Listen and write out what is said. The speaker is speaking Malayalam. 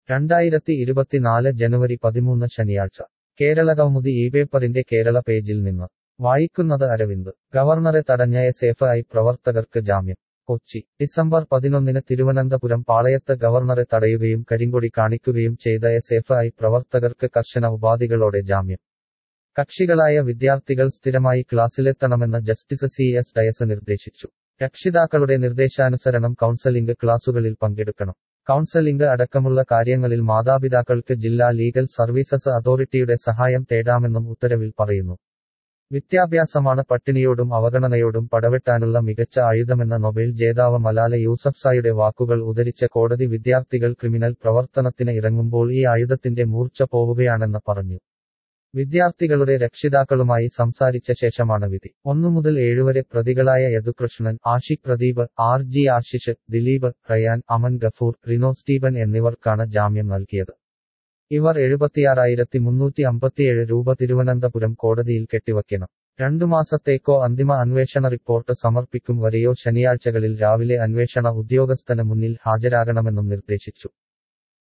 രണ്ടായിരത്തി ഇരുപത്തിനാല് ജനുവരി പതിമൂന്ന് ശനിയാഴ്ച കേരളകൗമുദി ഈ പേപ്പറിന്റെ കേരള പേജിൽ നിന്ന് വായിക്കുന്നത് അരവിന്ദ് ഗവർണറെ തടഞ്ഞ എസ് എഫ് ഐ പ്രവർത്തകർക്ക് ജാമ്യം കൊച്ചി ഡിസംബർ പതിനൊന്നിന് തിരുവനന്തപുരം പാളയത്ത് ഗവർണറെ തടയുകയും കരിങ്കൊടി കാണിക്കുകയും ചെയ്ത എസ് എഫ് ഐ പ്രവർത്തകർക്ക് കർശന ഉപാധികളോടെ ജാമ്യം കക്ഷികളായ വിദ്യാർത്ഥികൾ സ്ഥിരമായി ക്ലാസ്സിലെത്തണമെന്ന് ജസ്റ്റിസ് സി എസ് ഡയസ് നിർദ്ദേശിച്ചു രക്ഷിതാക്കളുടെ നിർദ്ദേശാനുസരണം കൗൺസലിംഗ് ക്ലാസുകളിൽ പങ്കെടുക്കണം കൗൺസലിംഗ് അടക്കമുള്ള കാര്യങ്ങളിൽ മാതാപിതാക്കൾക്ക് ജില്ലാ ലീഗൽ സർവീസസ് അതോറിറ്റിയുടെ സഹായം തേടാമെന്നും ഉത്തരവിൽ പറയുന്നു വിദ്യാഭ്യാസമാണ് പട്ടിണിയോടും അവഗണനയോടും പടവെട്ടാനുള്ള മികച്ച ആയുധമെന്ന നൊബേൽ ജേതാവ് മലാല യൂസഫ്സായുടെ വാക്കുകൾ ഉദ്ധരിച്ച കോടതി വിദ്യാർത്ഥികൾ ക്രിമിനൽ പ്രവർത്തനത്തിന് ഇറങ്ങുമ്പോൾ ഈ ആയുധത്തിന്റെ മൂർച്ച പോവുകയാണെന്ന് പറഞ്ഞു വിദ്യാർത്ഥികളുടെ രക്ഷിതാക്കളുമായി സംസാരിച്ച ശേഷമാണ് വിധി ഒന്നു മുതൽ ഏഴുവരെ പ്രതികളായ യദുകൃഷ്ണൻ ആഷിഖ് പ്രദീപ് ആർ ജി ആശിഷ് ദിലീപ് റയാൻ അമൻ ഗഫൂർ റിനോ സ്റ്റീബൻ എന്നിവർക്കാണ് ജാമ്യം നൽകിയത് ഇവർ എഴുപത്തിയാറായിരത്തി മുന്നൂറ്റി അമ്പത്തിയേഴ് രൂപ തിരുവനന്തപുരം കോടതിയിൽ കെട്ടിവയ്ക്കണം രണ്ടു മാസത്തേക്കോ അന്തിമ അന്വേഷണ റിപ്പോർട്ട് സമർപ്പിക്കും വരെയോ ശനിയാഴ്ചകളിൽ രാവിലെ അന്വേഷണ ഉദ്യോഗസ്ഥന് മുന്നിൽ ഹാജരാകണമെന്നും നിർദ്ദേശിച്ചു